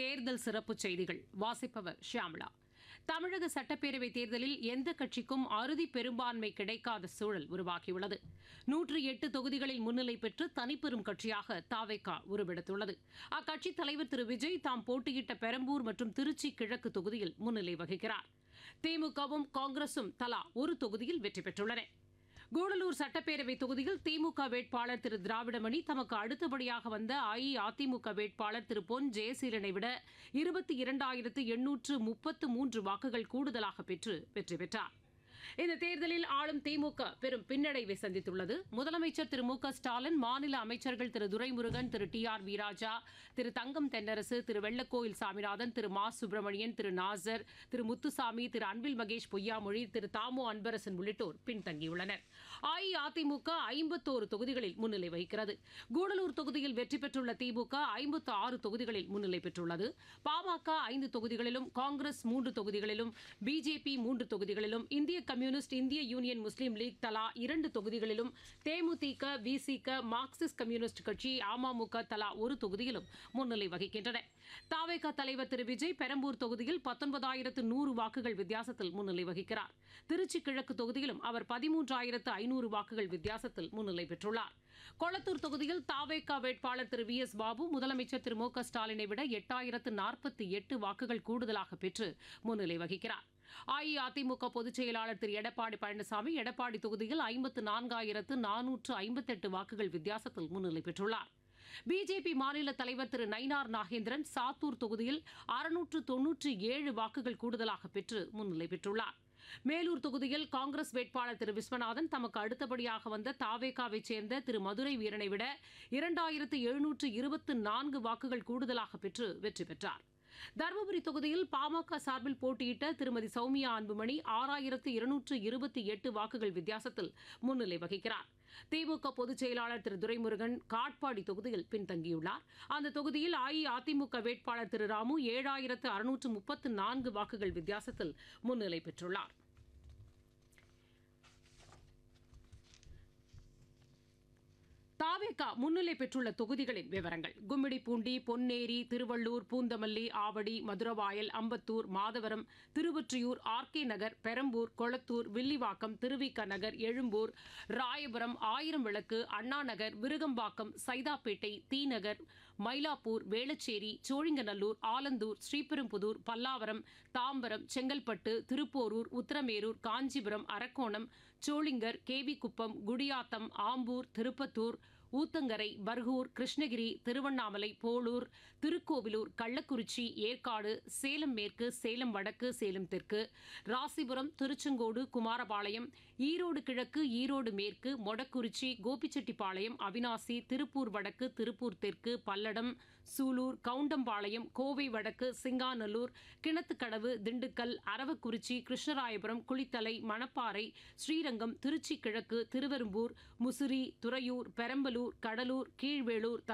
தேர்தல் சிறப்புச் செய்திகள் வாசிப்பவர் ஷியாம்லா தமிழக சட்டப்பேரவை தேர்தலில் எந்த கட்சிக்கும் அறுதி பெரும்பான்மை கிடைக்காத சூழல் உருவாகியுள்ளது நூற்று எட்டு தொகுதிகளில் முன்னிலை பெற்று தனிப்பெரும் கட்சியாக தாவேகா உருவெடுத்துள்ளது அக்கட்சித் தலைவர் திரு விஜய் தாம் போட்டியிட்ட பெரம்பூர் மற்றும் திருச்சி கிழக்கு தொகுதியில் முன்னிலை வகிக்கிறார் திமுகவும் காங்கிரசும் தலா ஒரு தொகுதியில் வெற்றி பெற்றுள்ளன கூடலூர் சட்டப்பேரவை தொகுதியில் திமுக வேட்பாளர் திரு திராவிடமணி தமக்கு அடுத்தபடியாக வந்த அஇஅதிமுக வேட்பாளர் திரு பொன் ஜெயசீலனை விட இருபத்தி இரண்டாயிரத்து எண்ணூற்று முப்பத்து மூன்று வாக்குகள் கூடுதலாக பெற்று வெற்றி பெற்றார் இந்த தேர்தலில் ஆளும் திமுக பெரும் பின்னடைவை சந்தித்துள்ளது முதலமைச்சர் திரு மு க ஸ்டாலின் மாநில அமைச்சர்கள் திரு துரைமுருகன் திரு டி ஆர் வீராஜா திரு தங்கம் தென்னரசு திரு வெள்ளக்கோயில் சாமிநாதன் திரு மா சுப்பிரமணியன் திரு நாசர் திரு முத்துசாமி திரு அன்பில் மகேஷ் பொய்யாமொழி திரு தாமோ அன்பரசன் உள்ளிட்டோர் பின்தங்கியுள்ளனர் அஇஅதிமுக ஐம்பத்தோரு தொகுதிகளில் முன்னிலை வகிக்கிறது கூடலூர் தொகுதியில் வெற்றி பெற்றுள்ள திமுக ஐம்பத்து ஆறு தொகுதிகளில் முன்னிலை பெற்றுள்ளது பாமக ஐந்து தொகுதிகளிலும் காங்கிரஸ் மூன்று தொகுதிகளிலும் பிஜேபி மூன்று தொகுதிகளிலும் இந்திய கம்யூனிஸ்ட் இந்திய யூனியன் முஸ்லீம் லீக் தலா இரண்டு தொகுதிகளிலும் தேமுதிக விசிக மார்க்சிஸ்ட் கம்யூனிஸ்ட் கட்சி அமமுக தலா ஒரு தொகுதியிலும் முன்னிலை வகிக்கின்றன தாவேக தலைவர் திரு விஜய் பெரம்பூர் தொகுதியில் பத்தொன்பதாயிரத்து நூறு வாக்குகள் வித்தியாசத்தில் முன்னிலை வகிக்கிறார் திருச்சி கிழக்கு தொகுதியிலும் அவர் பதிமூன்றாயிரத்து ஐநூறு வாக்குகள் வித்தியாசத்தில் முன்னிலை பெற்றுள்ளார் கொளத்தூர் தொகுதியில் தாவேகா வேட்பாளர் திரு வி எஸ் பாபு முதலமைச்சர் திரு மு க ஸ்டாலினை விட எட்டாயிரத்து நாற்பத்தி எட்டு வாக்குகள் கூடுதலாக பெற்று முன்னிலை வகிக்கிறார் அஇஅதிமுக பொதுச் செயலாளர் திரு எடப்பாடி பழனிசாமி எடப்பாடி தொகுதியில் ஐம்பத்து நான்காயிரத்து நானூற்று ஐம்பத்தெட்டு வாக்குகள் வித்தியாசத்தில் முன்னிலை பெற்றுள்ளார் பிஜேபி மாநில தலைவர் திரு நயினார் நாகேந்திரன் சாத்தூர் தொகுதியில் அறுநூற்று தொன்னூற்றி ஏழு வாக்குகள் கூடுதலாக பெற்று முன்னிலை பெற்றுள்ளார் மேலூர் தொகுதியில் காங்கிரஸ் வேட்பாளர் திரு விஸ்வநாதன் தமக்கு அடுத்தபடியாக வந்த தாவேகாவைச் சேர்ந்த திரு மதுரை வீரனை விட இரண்டாயிரத்து எழுநூற்று இருபத்து நான்கு வாக்குகள் கூடுதலாக பெற்று வெற்றி பெற்றார் தருமபுரி தொகுதியில் பாமக சார்பில் போட்டியிட்ட திருமதி சௌமியா அன்புமணி ஆறாயிரத்து இருநூற்று இருபத்தி எட்டு வாக்குகள் வித்தியாசத்தில் முன்னிலை வகிக்கிறார் திமுக பொதுச் செயலாளர் திரு துரைமுருகன் காட்பாடி தொகுதியில் பின்தங்கியுள்ளார் அந்த தொகுதியில் அஇஅதிமுக வேட்பாளர் திரு ராமு ஏழாயிரத்து அறுநூற்று முப்பத்து நான்கு வாக்குகள் வித்தியாசத்தில் முன்னிலை பெற்றுள்ளார் தாவேகா முன்னிலை பெற்றுள்ள தொகுதிகளின் விவரங்கள் கும்மிடிப்பூண்டி பொன்னேரி திருவள்ளூர் பூந்தமல்லி ஆவடி மதுரவாயல் அம்பத்தூர் மாதவரம் திருவொற்றியூர் ஆர்கே நகர் பெரம்பூர் கொளத்தூர் வில்லிவாக்கம் திருவிக நகர் எழும்பூர் ராயபுரம் ஆயிரம் விளக்கு அண்ணா நகர் விருகம்பாக்கம் சைதாப்பேட்டை தீநகர் மயிலாப்பூர் வேளச்சேரி சோழிங்கநல்லூர் ஆலந்தூர் ஸ்ரீபெரும்புதூர் பல்லாவரம் தாம்பரம் செங்கல்பட்டு திருப்போரூர் உத்தரமேரூர் காஞ்சிபுரம் அரக்கோணம் சோளிங்கர் கேவிக்குப்பம் குடியாத்தம் ஆம்பூர் திருப்பத்தூர் ஊத்தங்கரை பர்கூர் கிருஷ்ணகிரி திருவண்ணாமலை போளூர் திருக்கோவிலூர் கள்ளக்குறிச்சி ஏற்காடு சேலம் மேற்கு சேலம் வடக்கு சேலம் தெற்கு ராசிபுரம் திருச்செங்கோடு குமாரபாளையம் ஈரோடு கிழக்கு ஈரோடு மேற்கு மொடக்குறிச்சி கோபிச்செட்டிப்பாளையம் அவினாசி திருப்பூர் வடக்கு திருப்பூர் தெற்கு பல்லடம் சூலூர் கவுண்டம்பாளையம் கோவை வடக்கு சிங்காநல்லூர் கிணத்துக்கடவு திண்டுக்கல் அரவக்குறிச்சி கிருஷ்ணராயபுரம் குளித்தலை மணப்பாறை ஸ்ரீரங்கம் திருச்சி கிழக்கு திருவெரும்பூர் முசிறி துறையூர் பெரம்பலூர் கடலூர் கீழ்வேளூர்